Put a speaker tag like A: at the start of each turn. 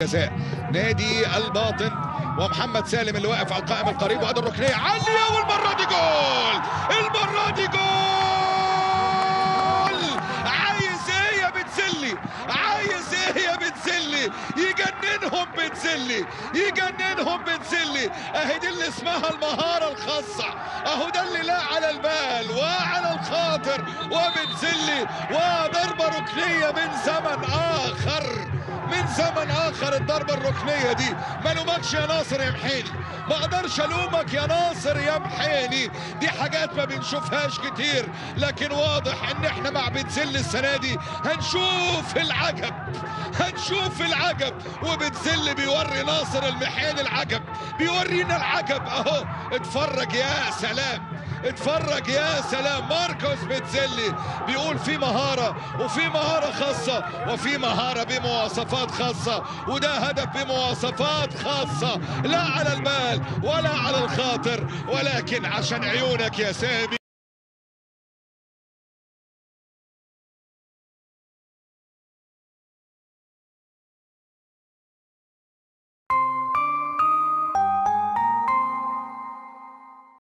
A: جزاء نادي الباطن ومحمد سالم اللي واقف على القائم القريب وادي الركنيه عاليه والمره دي جول المره دي جول عايز ايه يا بتسلي عايز ايه يا بتسلي يجننهم بتسلي يجننهم بتسلي اهي دي اللي اسمها المهاره الخاصه اهو ده اللي لا على البال وعلى الخاطر وبتسلي وضربه ركنيه من زمن اخر من زمن اخر الضربه الركنيه دي ما لومكش يا ناصر يا محيني ما اقدرش الومك يا ناصر يا محيني دي حاجات ما بنشوفهاش كتير لكن واضح ان احنا مع بتزل السنه دي هنشوف العجب هنشوف العجب وبتزل بيوري ناصر المحيني العجب بيورينا العجب اهو اتفرج يا سلام اتفرج يا سلام ماركوس بتزلي بيقول في مهارة وفي مهارة خاصة وفي مهارة بمواصفات خاصة وده هدف بمواصفات خاصة لا على البال ولا على الخاطر ولكن عشان عيونك يا سامي